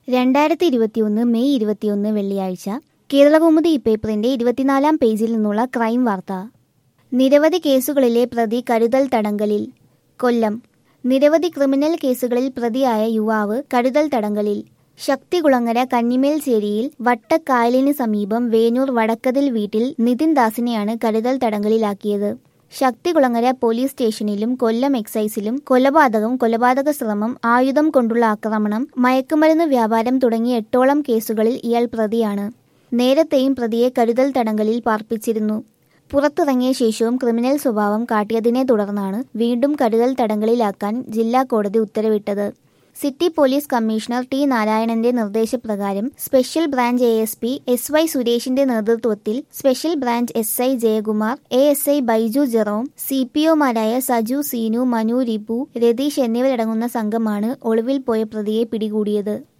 രണ്ടായിരത്തി ഇരുപത്തിയൊന്ന് മെയ് ഇരുപത്തിയൊന്ന് വെള്ളിയാഴ്ച കേരളകൗമുദി ഇപ്പേപ്പറിന്റെ ഇരുപത്തിനാലാം പേജിൽ നിന്നുള്ള ക്രൈം വാർത്ത നിരവധി കേസുകളിലെ പ്രതി കരുതൽ തടങ്കലിൽ കൊല്ലം നിരവധി ക്രിമിനൽ കേസുകളിൽ പ്രതിയായ യുവാവ് കരുതൽ തടങ്കലിൽ ശക്തികുളങ്ങര കന്നിമേൽശ്ശേരിയിൽ വട്ടക്കായലിന് സമീപം വേനൂർ വടക്കതിൽ വീട്ടിൽ നിതിൻ ദാസിനെയാണ് കരുതൽ തടങ്കലിലാക്കിയത് ശക്തികുളങ്ങര പോലീസ് സ്റ്റേഷനിലും കൊല്ലം എക്സൈസിലും കൊലപാതകം കൊലപാതക ശ്രമം ആയുധം കൊണ്ടുള്ള ആക്രമണം മയക്കുമരുന്ന് വ്യാപാരം തുടങ്ങിയ എട്ടോളം കേസുകളിൽ ഇയാൾ പ്രതിയാണ് നേരത്തെയും പ്രതിയെ കരുതൽ തടങ്കലിൽ പാർപ്പിച്ചിരുന്നു പുറത്തിറങ്ങിയ ശേഷവും ക്രിമിനൽ സ്വഭാവം കാട്ടിയതിനെ തുടർന്നാണ് വീണ്ടും കരുതൽ തടങ്കലിലാക്കാൻ ജില്ലാ കോടതി ഉത്തരവിട്ടത് സിറ്റി പോലീസ് കമ്മീഷണർ ടി നാരായണന്റെ നിർദ്ദേശപ്രകാരം special branch A S P S Y സുരേഷിന്റെ നേതൃത്വത്തിൽ special branch S I Jayakumar A S I Baiju Jerome C P ഒമാരായ സജു സീനു മനു റിപു രതീഷ് എന്നിവരടങ്ങുന്ന സംഘമാണ് ഒളിവിൽ പോയ പ്രതിയെ പിടികൂടിയത്